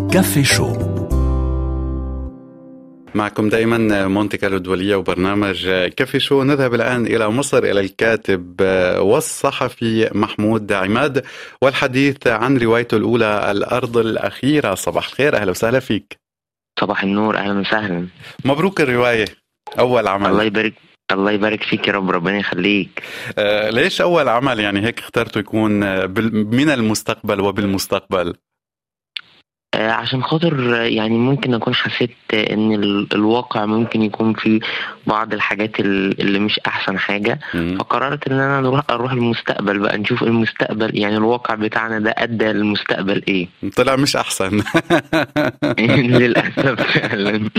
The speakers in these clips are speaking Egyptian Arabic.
كافي شو معكم دائما مونتي كارلو الدولية وبرنامج كافي شو نذهب الآن إلى مصر إلى الكاتب والصحفي محمود عماد والحديث عن روايته الأولى الأرض الأخيرة صباح الخير أهلا وسهلا فيك صباح النور أهلا وسهلا مبروك الرواية أول عمل الله يبارك الله يبارك فيك يا رب ربنا يخليك آه ليش أول عمل يعني هيك اخترته يكون من المستقبل وبالمستقبل آه، عشان خاطر يعني ممكن اكون حسيت ان الواقع ممكن يكون فيه بعض الحاجات اللي مش احسن حاجه فقررت ان انا اروح اروح المستقبل بقى نشوف المستقبل يعني الواقع بتاعنا ده ادى للمستقبل ايه طلع مش احسن للاسف فعلا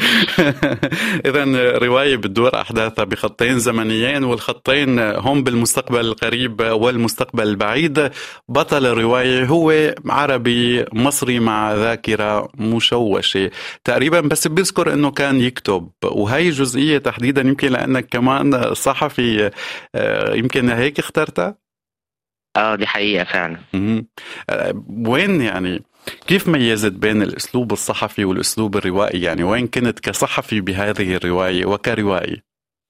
اذا روايه بتدور احداثها بخطين زمنيين والخطين هم بالمستقبل القريب والمستقبل البعيد بطل الروايه هو عربي مصري مع ذاكرة مشوشة تقريبا بس بيذكر انه كان يكتب وهي جزئية تحديدا يمكن لانك كمان صحفي آه، يمكن هيك اخترتها اه دي حقيقة فعلا آه، وين يعني كيف ميزت بين الاسلوب الصحفي والاسلوب الروائي يعني وين كنت كصحفي بهذه الرواية وكروائي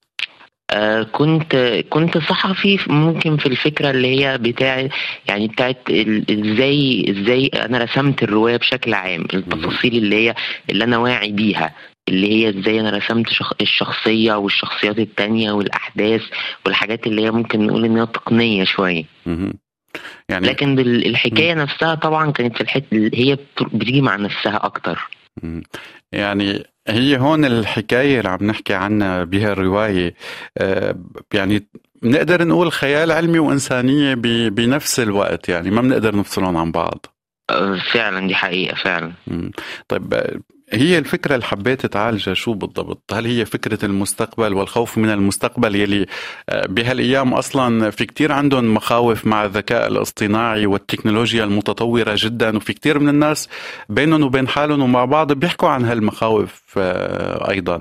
آه كنت كنت صحفي ممكن في الفكره اللي هي بتاع يعني بتاعت ازاي ازاي انا رسمت الروايه بشكل عام التفاصيل اللي هي اللي انا واعي بيها اللي هي ازاي انا رسمت شخ... الشخصيه والشخصيات التانية والاحداث والحاجات اللي هي ممكن نقول انها تقنيه شويه يعني لكن الحكايه نفسها طبعا كانت في الحته هي بتيجي مع نفسها اكتر يعني هي هون الحكاية اللي عم نحكي عنها بها الرواية آه، يعني نقدر نقول خيال علمي وإنسانية بنفس الوقت يعني ما بنقدر نفصلهم عن بعض آه، فعلا دي حقيقة فعلا طيب هي الفكرة اللي حبيت تعالجها شو بالضبط؟ هل هي فكرة المستقبل والخوف من المستقبل يلي آه، بهالأيام أصلا في كتير عندهم مخاوف مع الذكاء الاصطناعي والتكنولوجيا المتطورة جدا وفي كتير من الناس بينهم وبين حالهم ومع بعض بيحكوا عن هالمخاوف آه، أيضا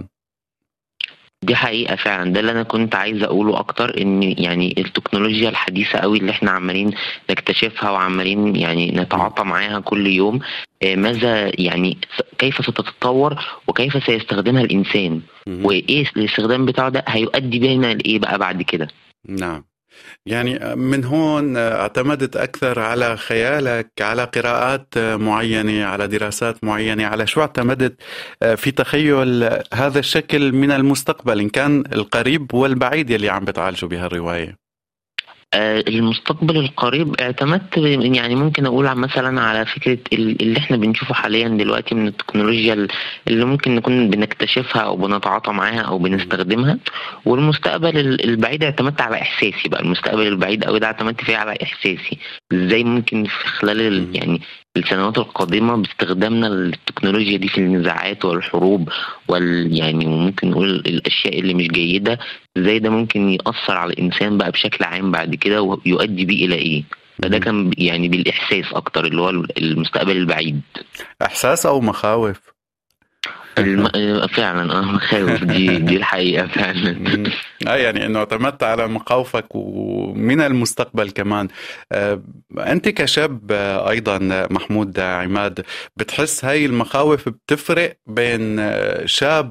دي حقيقة فعلا ده اللي أنا كنت عايز أقوله أكتر إن يعني التكنولوجيا الحديثة قوي اللي إحنا عمالين نكتشفها وعمالين يعني نتعاطى معاها كل يوم آه، ماذا يعني كيف ستتطور وكيف سيستخدمها الإنسان وإيه الاستخدام بتاعه ده هيؤدي بينا لإيه بقى بعد كده نعم يعني من هون اعتمدت أكثر على خيالك على قراءات معينة على دراسات معينة على شو اعتمدت في تخيل هذا الشكل من المستقبل إن كان القريب والبعيد يلي عم بتعالجوا بهالرواية آه، المستقبل القريب اعتمدت يعني ممكن اقول مثلا على فكره اللي احنا بنشوفه حاليا دلوقتي من التكنولوجيا اللي ممكن نكون بنكتشفها او بنتعاطى معاها او بنستخدمها والمستقبل البعيد اعتمدت على احساسي بقى المستقبل البعيد قوي ده اعتمدت فيه على احساسي ازاي ممكن في خلال يعني السنوات القادمة باستخدامنا للتكنولوجيا دي في النزاعات والحروب وال يعني ممكن نقول الأشياء اللي مش جيدة ازاي ده ممكن يأثر على الإنسان بقى بشكل عام بعد كده ويؤدي بيه إلى إيه فده كان يعني بالإحساس أكتر اللي هو المستقبل البعيد إحساس أو مخاوف الم... فعلا اه مخاوف دي دي الحقيقه فعلا اه يعني انه اعتمدت على مخاوفك ومن المستقبل كمان آه انت كشاب آه ايضا محمود عماد بتحس هاي المخاوف بتفرق بين آه، شاب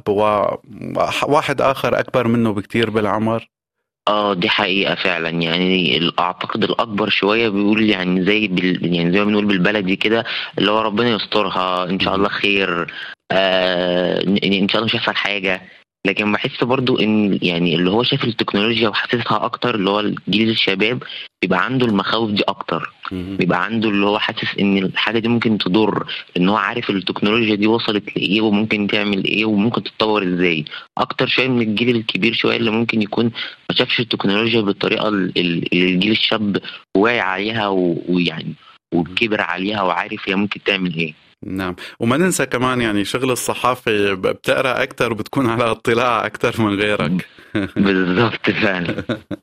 وواحد اخر اكبر منه بكتير بالعمر اه دي حقيقة فعلا يعني اعتقد الاكبر شوية بيقول يعني زي بال يعني زي ما بنقول بالبلدي كده اللي هو ربنا يسترها ان شاء الله خير آه ان شاء الله مش هيحصل حاجة لكن بحس برضو ان يعني اللي هو شاف التكنولوجيا وحاسسها اكتر اللي هو جيل الشباب بيبقى عنده المخاوف دي اكتر بيبقى عنده اللي هو حاسس ان الحاجه دي ممكن تضر ان هو عارف التكنولوجيا دي وصلت لايه وممكن تعمل ايه وممكن تتطور ازاي اكتر شويه من الجيل الكبير شويه اللي ممكن يكون ما شافش التكنولوجيا بالطريقه اللي الجيل الشاب واعي عليها ويعني وكبر عليها وعارف هي ممكن تعمل ايه نعم وما ننسى كمان يعني شغل الصحافة بتقرا أكثر وبتكون على اطلاع أكثر من غيرك بالضبط فعلا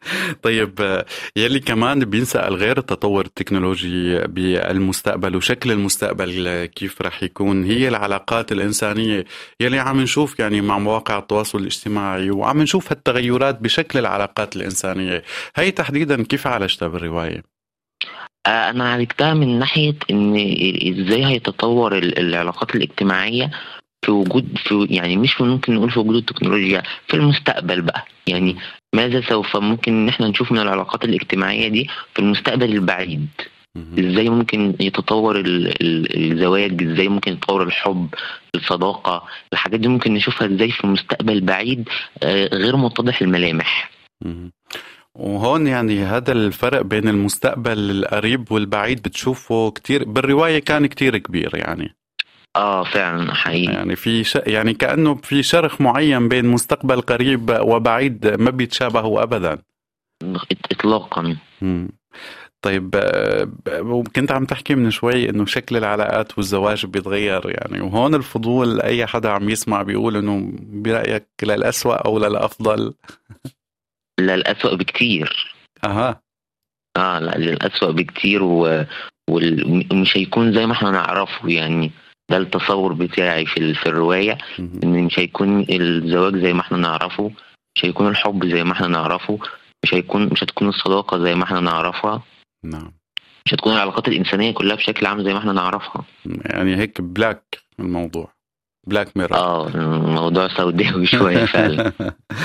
طيب يلي كمان بينسأل غير التطور التكنولوجي بالمستقبل وشكل المستقبل كيف رح يكون هي العلاقات الإنسانية يلي عم نشوف يعني مع مواقع التواصل الاجتماعي وعم نشوف هالتغيرات بشكل العلاقات الإنسانية هي تحديدا كيف عالجتها بالرواية؟ آه، انا عالجتها من ناحيه ان ازاي هيتطور ال- العلاقات الاجتماعيه في وجود في يعني مش ممكن نقول في وجود التكنولوجيا في المستقبل بقى يعني ماذا سوف ممكن ان احنا نشوف من العلاقات الاجتماعيه دي في المستقبل البعيد مهم. ازاي ممكن يتطور ال- ال- الزواج ازاي ممكن يتطور الحب الصداقه الحاجات دي ممكن نشوفها ازاي في المستقبل بعيد آه، غير متضح الملامح مهم. وهون يعني هذا الفرق بين المستقبل القريب والبعيد بتشوفه كتير بالرواية كان كتير كبير يعني اه فعلا حقيقي يعني في ش... يعني كأنه في شرخ معين بين مستقبل قريب وبعيد ما بيتشابهوا أبدا إط- اطلاقا مم. طيب آه، ب- كنت عم تحكي من شوي انه شكل العلاقات والزواج بيتغير يعني وهون الفضول اي حدا عم يسمع بيقول انه برايك للأسوأ او للافضل لا الأسوأ بكتير اها اه لا للأسوأ بكتير و... وال- ومش هيكون زي ما احنا نعرفه يعني ده التصور بتاعي في ال... في الرواية مهم. ان مش هيكون الزواج زي ما احنا نعرفه مش هيكون الحب زي ما احنا نعرفه مش هيكون مش هتكون الصداقة زي ما احنا نعرفها نعم مش هتكون العلاقات الإنسانية كلها بشكل عام زي ما احنا نعرفها يعني هيك بلاك الموضوع بلاك ميرور اه الموضوع سوداوي شوية فعلا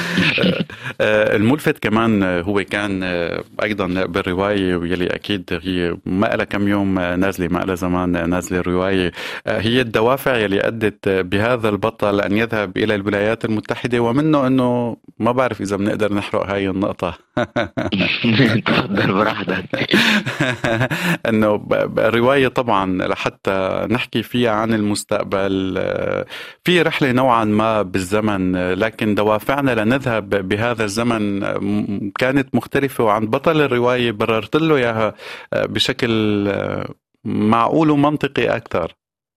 آه، الملفت كمان آه، هو كان آه، ايضا بالروايه واللي اكيد هي ما لها كم يوم آه، نازله ما لها زمان آه، نازله الروايه آه، هي الدوافع يلي ادت آه، بهذا البطل ان يذهب الى الولايات المتحده ومنه انه ما بعرف اذا بنقدر نحرق هاي النقطه تفضل براحتك انه ب- ب- الروايه طبعا لحتى نحكي فيها عن المستقبل آه، في رحله نوعا ما بالزمن آه، لكن دوافعنا لنذهب بهذا الزمن آه، م- كانت مختلفه وعن بطل الروايه بررت له اياها آه، بشكل آه، معقول ومنطقي اكثر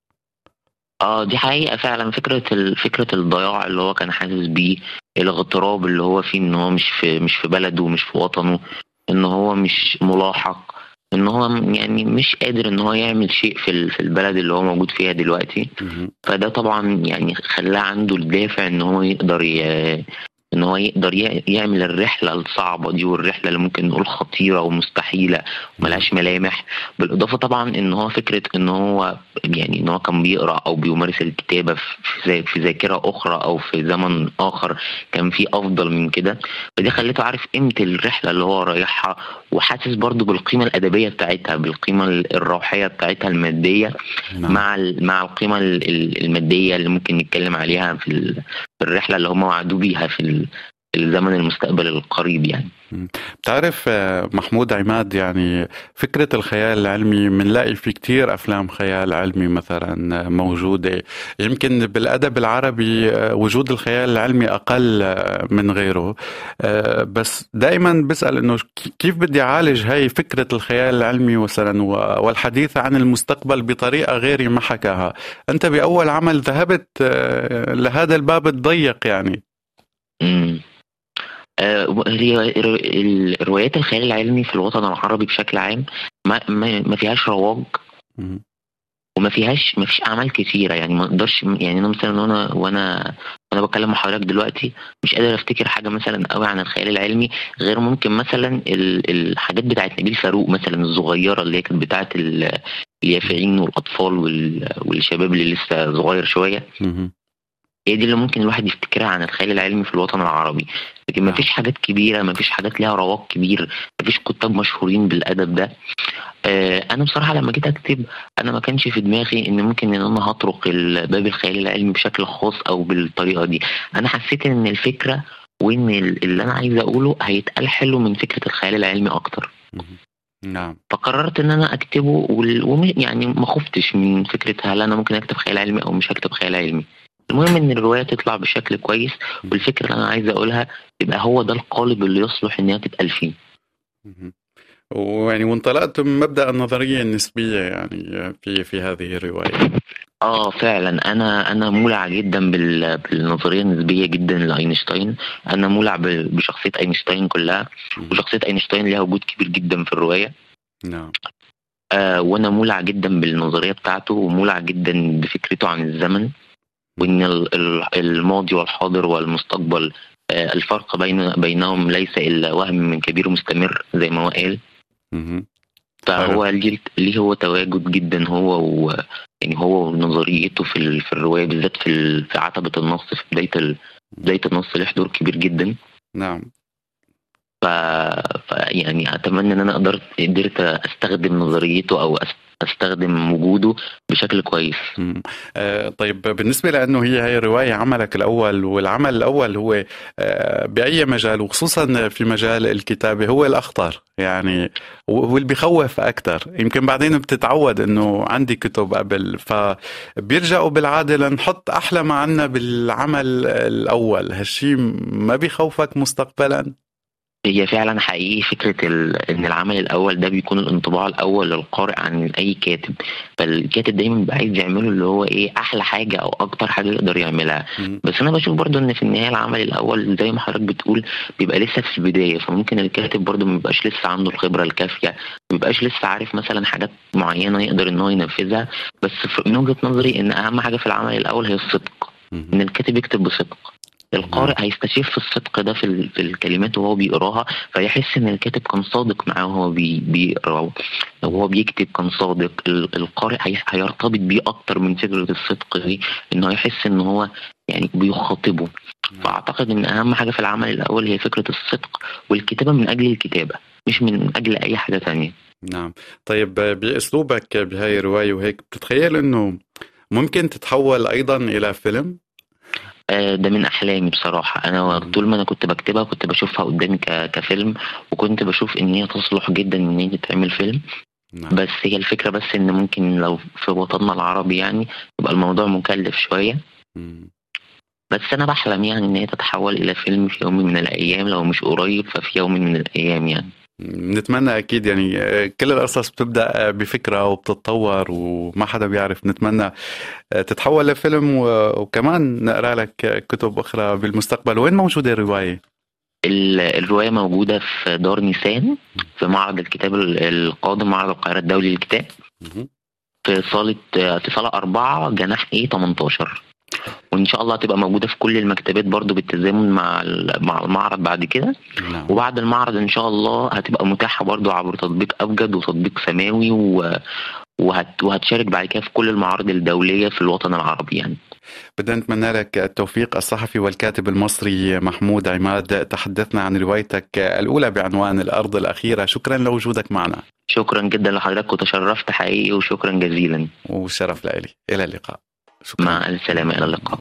اه دي حقيقة فعلا فكرة ال... فكرة الضياع اللي هو كان حاسس بيه الاغتراب اللي هو فيه ان هو مش في مش في بلده ومش في وطنه ان هو مش ملاحق ان هو م- يعني مش قادر ان هو يعمل شيء في ال... في البلد اللي هو موجود فيها دلوقتي فده طبعا يعني خلاه عنده الدافع ان هو يقدر ي... ان هو يقدر ي- يعمل الرحله الصعبه دي والرحله اللي ممكن نقول خطيره ومستحيله وملهاش ملامح بالاضافه طبعا ان هو فكره ان هو يعني ان هو كان بيقرا او بيمارس الكتابه في في- في ذاكره اخرى او في زمن اخر كان في افضل من كده فدي خليته عارف قيمه الرحله اللي هو رايحها وحاسس برضه بالقيمه الادبيه بتاعتها بالقيمه الروحيه بتاعتها الماديه نعم. مع ال- مع القيمه ال- ال- الماديه اللي ممكن نتكلم عليها في ال- في الرحله اللي هم وعدوا بيها في ال- في الزمن المستقبل القريب يعني بتعرف آه، محمود عماد يعني فكرة الخيال العلمي منلاقي في كتير أفلام خيال علمي مثلا آه، موجودة يمكن بالأدب العربي آه، وجود الخيال العلمي أقل آه، من غيره آه، بس دائما بسأل إنه ك- كيف بدي أعالج هاي فكرة الخيال العلمي مثلا و- والحديث عن المستقبل بطريقة غيري ما حكاها أنت بأول عمل ذهبت آه، لهذا الباب الضيق يعني امم آه، هي ال- روايات الخيال العلمي في الوطن العربي بشكل عام ما ما ما فيهاش رواج مم. وما فيهاش ما فيش اعمال كتيره يعني ما اقدرش يعني انا مثلا وانا وانا وانا بتكلم مع حضرتك دلوقتي مش قادر افتكر حاجه مثلا قوي عن الخيال العلمي غير ممكن مثلا ال- الحاجات بتاعت نبيل فاروق مثلا الصغيره اللي هي كانت بتاعت ال- اليافعين والاطفال وال- والشباب اللي لسه صغير شويه مم. هي دي اللي ممكن الواحد يفتكرها عن الخيال العلمي في الوطن العربي لكن ما نعم. فيش حاجات كبيره ما فيش حاجات ليها رواق كبير ما فيش كتاب مشهورين بالادب ده آه، انا بصراحه لما جيت اكتب انا ما كانش في دماغي ان ممكن ان انا هطرق ال- باب الخيال العلمي بشكل خاص او بالطريقه دي انا حسيت ان الفكره وان ال- اللي انا عايز اقوله هيتقال حلو من فكره الخيال العلمي اكتر نعم فقررت ان انا اكتبه وال- وم- يعني ما خفتش من فكره هل انا ممكن اكتب خيال علمي او مش هكتب خيال علمي المهم ان الروايه تطلع بشكل كويس والفكره اللي انا عايز اقولها يبقى هو ده القالب اللي يصلح ان هي تتقال فيه مهم. ويعني وانطلقت من مبدأ النظرية النسبية يعني في في هذه الرواية اه فعلا انا انا مولع جدا بال- بالنظريه النسبيه جدا لاينشتاين انا مولع ب- بشخصيه اينشتاين كلها وشخصيه اينشتاين ليها وجود كبير جدا في الروايه نعم آه وانا مولع جدا بالنظريه بتاعته ومولع جدا بفكرته عن الزمن وان ال- ال- الماضي والحاضر والمستقبل آه الفرق بين بينهم ليس الا وهم من كبير مستمر زي ما هو قال مهم. فهو ليه ليه هو تواجد جدا هو و يعني هو ونظريته في ال... في الروايه بالذات في ال... في عتبه النص في بدايه ال... بدايه النص له دور كبير جدا نعم ف... ف يعني اتمنى ان انا قدرت قدرت استخدم نظريته او أست... استخدم وجوده بشكل كويس آه طيب بالنسبة لأنه هي هي رواية عملك الأول والعمل الأول هو آه بأي مجال وخصوصا في مجال الكتابة هو الأخطر يعني واللي بخوف أكثر يمكن بعدين بتتعود أنه عندي كتب قبل فبيرجعوا بالعادة لنحط أحلى ما عنا بالعمل الأول هالشي ما بيخوفك مستقبلا؟ هي فعلا حقيقي فكرة إن العمل الأول ده بيكون الانطباع الأول للقارئ عن أي كاتب فالكاتب دايما بيبقى عايز يعمله اللي هو إيه أحلى حاجة أو أكتر حاجة يقدر يعملها بس أنا بشوف برضو إن في النهاية العمل الأول زي ما حضرتك بتقول بيبقى لسه في البداية فممكن الكاتب برضو ما بيبقاش لسه عنده الخبرة الكافية ما بيبقاش لسه عارف مثلا حاجات معينة يقدر إن هو ينفذها بس من وجهة نظري إن أهم حاجة في العمل الأول هي الصدق إن الكاتب يكتب بصدق القارئ هيستشف الصدق ده في, في الكلمات وهو بيقراها فيحس ان الكاتب كان صادق معاه وهو بيقرا وهو بيكتب كان صادق القارئ هيرتبط بيه اكتر من فكره الصدق دي انه يحس ان هو يعني بيخاطبه فاعتقد ان اهم حاجه في العمل الاول هي فكره الصدق والكتابه من اجل الكتابه مش من اجل اي حاجه ثانيه نعم طيب باسلوبك بهاي الروايه وهيك بتتخيل انه ممكن تتحول ايضا الى فيلم ده من احلامي بصراحه انا طول ما انا كنت بكتبها كنت بشوفها قدامي كفيلم وكنت بشوف ان هي تصلح جدا ان هي تتعمل فيلم نعم. بس هي الفكره بس ان ممكن لو في وطننا العربي يعني يبقى الموضوع مكلف شويه بس انا بحلم يعني ان هي تتحول الى فيلم في يوم من الايام لو مش قريب ففي يوم من الايام يعني نتمنى اكيد يعني كل القصص بتبدا بفكره وبتتطور وما حدا بيعرف نتمنى تتحول لفيلم وكمان نقرا لك كتب اخرى بالمستقبل وين موجوده الروايه الروايه موجوده في دار نيسان في معرض الكتاب القادم معرض القاهره الدولي للكتاب في صاله في صاله أربعة جناح ايه 18 وان شاء الله هتبقى موجوده في كل المكتبات برضو بالتزامن مع مع المعرض بعد كده نعم. وبعد المعرض ان شاء الله هتبقى متاحه برضو عبر تطبيق ابجد وتطبيق سماوي و... وهت... وهتشارك بعد كده في كل المعارض الدوليه في الوطن العربي يعني بدنا نتمنى لك التوفيق الصحفي والكاتب المصري محمود عماد تحدثنا عن روايتك الأولى بعنوان الأرض الأخيرة شكرا لوجودك معنا شكرا جدا لحضرتك وتشرفت حقيقي وشكرا جزيلا وشرف لي إلى اللقاء شكرا مع السلامة إلى اللقاء